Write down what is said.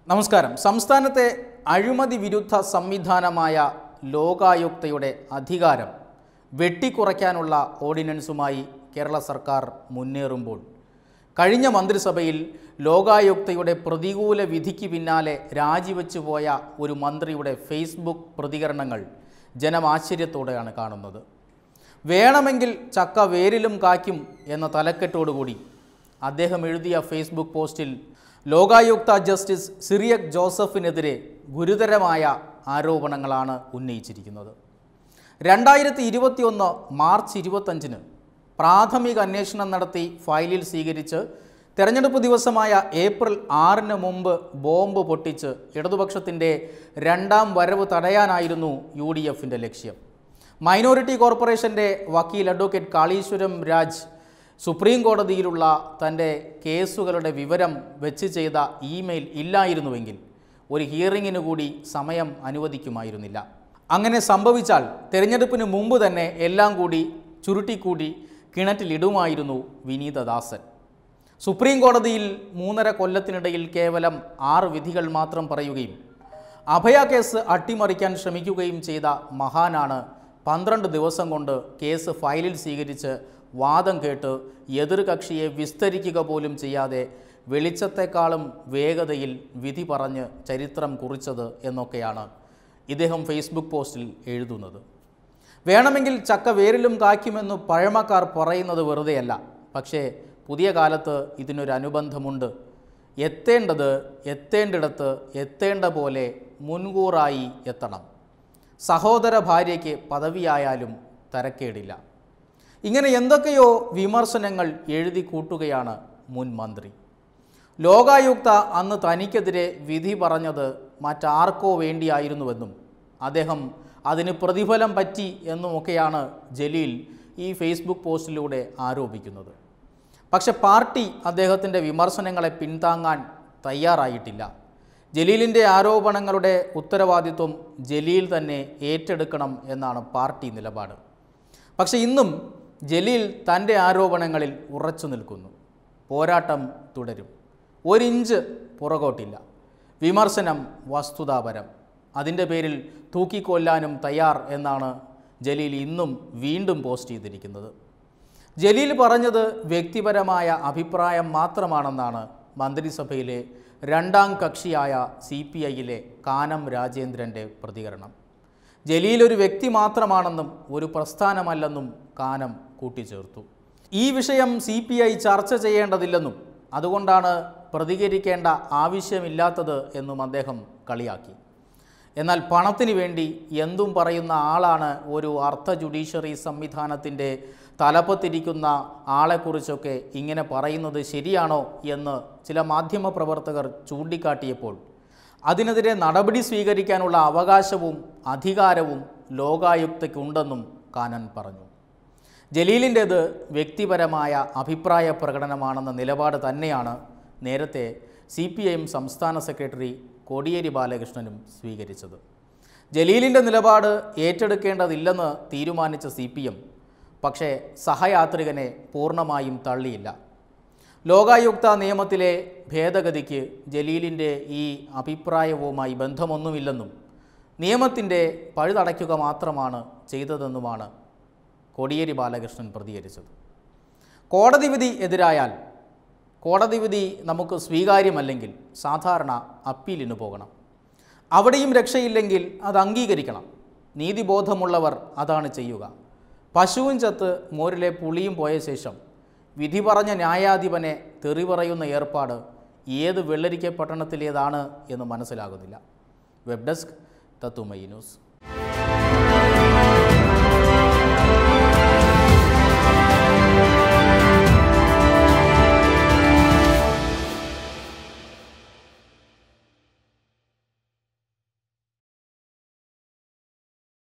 നമസ്കാരം സംസ്ഥാനത്തെ അഴിമതി വിരുദ്ധ സംവിധാനമായ ലോകായുക്തയുടെ അധികാരം വെട്ടിക്കുറയ്ക്കാനുള്ള ഓർഡിനൻസുമായി കേരള സർക്കാർ മുന്നേറുമ്പോൾ കഴിഞ്ഞ മന്ത്രിസഭയിൽ ലോകായുക്തയുടെ പ്രതികൂല വിധിക്ക് പിന്നാലെ രാജിവെച്ചു പോയ ഒരു മന്ത്രിയുടെ ഫേസ്ബുക്ക് പ്രതികരണങ്ങൾ ജനം ആശ്ചര്യത്തോടെയാണ് കാണുന്നത് വേണമെങ്കിൽ ചക്ക വേരിലും കായ്ക്കും എന്ന തലക്കെട്ടോടുകൂടി അദ്ദേഹം എഴുതിയ ഫേസ്ബുക്ക് പോസ്റ്റിൽ ലോകായുക്ത ജസ്റ്റിസ് സിറിയക് ജോസഫിനെതിരെ ഗുരുതരമായ ആരോപണങ്ങളാണ് ഉന്നയിച്ചിരിക്കുന്നത് രണ്ടായിരത്തി ഇരുപത്തിയൊന്ന് മാർച്ച് ഇരുപത്തഞ്ചിന് പ്രാഥമിക അന്വേഷണം നടത്തി ഫയലിൽ സ്വീകരിച്ച് തെരഞ്ഞെടുപ്പ് ദിവസമായ ഏപ്രിൽ ആറിന് മുമ്പ് ബോംബ് പൊട്ടിച്ച് ഇടതുപക്ഷത്തിൻ്റെ രണ്ടാം വരവ് തടയാനായിരുന്നു യു ഡി എഫിൻ്റെ ലക്ഷ്യം മൈനോറിറ്റി കോർപ്പറേഷൻ്റെ വക്കീൽ അഡ്വക്കേറ്റ് കാളീശ്വരം രാജ് സുപ്രീം കോടതിയിലുള്ള തൻ്റെ കേസുകളുടെ വിവരം വെച്ച് ചെയ്ത ഇമെയിൽ ഇല്ലായിരുന്നുവെങ്കിൽ ഒരു ഹിയറിങ്ങിന് കൂടി സമയം അനുവദിക്കുമായിരുന്നില്ല അങ്ങനെ സംഭവിച്ചാൽ തെരഞ്ഞെടുപ്പിന് മുമ്പ് തന്നെ എല്ലാം കൂടി ചുരുട്ടിക്കൂടി കിണറ്റിലിടുമായിരുന്നു വിനീതദാസൻ സുപ്രീം കോടതിയിൽ മൂന്നര കൊല്ലത്തിനിടയിൽ കേവലം ആറ് വിധികൾ മാത്രം പറയുകയും അഭയ കേസ് അട്ടിമറിക്കാൻ ശ്രമിക്കുകയും ചെയ്ത മഹാനാണ് പന്ത്രണ്ട് ദിവസം കൊണ്ട് കേസ് ഫയലിൽ സ്വീകരിച്ച് വാദം കേട്ട് എതിർകക്ഷിയെ വിസ്തരിക്കുക പോലും ചെയ്യാതെ വെളിച്ചത്തെക്കാളും വേഗതയിൽ വിധി പറഞ്ഞ് ചരിത്രം കുറിച്ചത് എന്നൊക്കെയാണ് ഇദ്ദേഹം ഫേസ്ബുക്ക് പോസ്റ്റിൽ എഴുതുന്നത് വേണമെങ്കിൽ ചക്ക വേരിലും കായ്ക്കുമെന്ന് പഴമക്കാർ പറയുന്നത് വെറുതെയല്ല പക്ഷേ പുതിയ കാലത്ത് ഇതിനൊരു അനുബന്ധമുണ്ട് എത്തേണ്ടത് എത്തേണ്ടിടത്ത് എത്തേണ്ട പോലെ മുൻകൂറായി എത്തണം സഹോദര ഭാര്യയ്ക്ക് പദവിയായാലും തരക്കേടില്ല ഇങ്ങനെ എന്തൊക്കെയോ വിമർശനങ്ങൾ എഴുതി കൂട്ടുകയാണ് മുൻ മന്ത്രി ലോകായുക്ത അന്ന് തനിക്കെതിരെ വിധി പറഞ്ഞത് മറ്റാർക്കോ വേണ്ടിയായിരുന്നുവെന്നും അദ്ദേഹം അതിന് പ്രതിഫലം പറ്റി എന്നുമൊക്കെയാണ് ജലീൽ ഈ ഫേസ്ബുക്ക് പോസ്റ്റിലൂടെ ആരോപിക്കുന്നത് പക്ഷെ പാർട്ടി അദ്ദേഹത്തിൻ്റെ വിമർശനങ്ങളെ പിന്താങ്ങാൻ തയ്യാറായിട്ടില്ല ജലീലിൻ്റെ ആരോപണങ്ങളുടെ ഉത്തരവാദിത്വം ജലീൽ തന്നെ ഏറ്റെടുക്കണം എന്നാണ് പാർട്ടി നിലപാട് പക്ഷെ ഇന്നും ജലീൽ തൻ്റെ ആരോപണങ്ങളിൽ ഉറച്ചു നിൽക്കുന്നു പോരാട്ടം തുടരും ഒരിഞ്ച് പുറകോട്ടില്ല വിമർശനം വസ്തുതാപരം അതിൻ്റെ പേരിൽ തൂക്കിക്കൊല്ലാനും തയ്യാർ എന്നാണ് ജലീൽ ഇന്നും വീണ്ടും പോസ്റ്റ് ചെയ്തിരിക്കുന്നത് ജലീൽ പറഞ്ഞത് വ്യക്തിപരമായ അഭിപ്രായം മാത്രമാണെന്നാണ് മന്ത്രിസഭയിലെ രണ്ടാം കക്ഷിയായ സി പി ഐയിലെ കാനം രാജേന്ദ്രൻ്റെ പ്രതികരണം ജലീൽ ഒരു വ്യക്തി മാത്രമാണെന്നും ഒരു പ്രസ്ഥാനമല്ലെന്നും കാനം കൂട്ടിച്ചേർത്തു ഈ വിഷയം സി പി ഐ ചർച്ച ചെയ്യേണ്ടതില്ലെന്നും അതുകൊണ്ടാണ് പ്രതികരിക്കേണ്ട ആവശ്യമില്ലാത്തത് എന്നും അദ്ദേഹം കളിയാക്കി എന്നാൽ പണത്തിന് വേണ്ടി എന്തും പറയുന്ന ആളാണ് ഒരു അർത്ഥ ജുഡീഷ്യറി സംവിധാനത്തിൻ്റെ തലപ്പത്തിരിക്കുന്ന ആളെക്കുറിച്ചൊക്കെ ഇങ്ങനെ പറയുന്നത് ശരിയാണോ എന്ന് ചില മാധ്യമപ്രവർത്തകർ ചൂണ്ടിക്കാട്ടിയപ്പോൾ അതിനെതിരെ നടപടി സ്വീകരിക്കാനുള്ള അവകാശവും അധികാരവും ലോകായുക്തയ്ക്കുണ്ടെന്നും കാനൻ പറഞ്ഞു ജലീലിൻ്റേത് വ്യക്തിപരമായ അഭിപ്രായ പ്രകടനമാണെന്ന നിലപാട് തന്നെയാണ് നേരത്തെ സി പി ഐ എം സംസ്ഥാന സെക്രട്ടറി കോടിയേരി ബാലകൃഷ്ണനും സ്വീകരിച്ചത് ജലീലിൻ്റെ നിലപാട് ഏറ്റെടുക്കേണ്ടതില്ലെന്ന് തീരുമാനിച്ച സി പി എം പക്ഷേ സഹയാത്രികനെ പൂർണ്ണമായും തള്ളിയില്ല ലോകായുക്ത നിയമത്തിലെ ഭേദഗതിക്ക് ജലീലിൻ്റെ ഈ അഭിപ്രായവുമായി ബന്ധമൊന്നുമില്ലെന്നും നിയമത്തിൻ്റെ പഴുതടയ്ക്കുക മാത്രമാണ് ചെയ്തതെന്നുമാണ് കോടിയേരി ബാലകൃഷ്ണൻ പ്രതികരിച്ചത് കോടതി വിധി എതിരായാൽ കോടതി വിധി നമുക്ക് സ്വീകാര്യമല്ലെങ്കിൽ സാധാരണ അപ്പീലിന് പോകണം അവിടെയും രക്ഷയില്ലെങ്കിൽ അത് അംഗീകരിക്കണം നീതിബോധമുള്ളവർ അതാണ് ചെയ്യുക പശുവും ചത്ത് മോരിലെ പുളിയും പോയ ശേഷം വിധി പറഞ്ഞ ന്യായാധിപനെ തെറി പറയുന്ന ഏർപ്പാട് ഏത് വെള്ളരിക്ക പട്ടണത്തിലേതാണ് എന്ന് മനസ്സിലാകുന്നില്ല വെബ് ഡെസ്ക് തത്തുമൈ ന്യൂസ്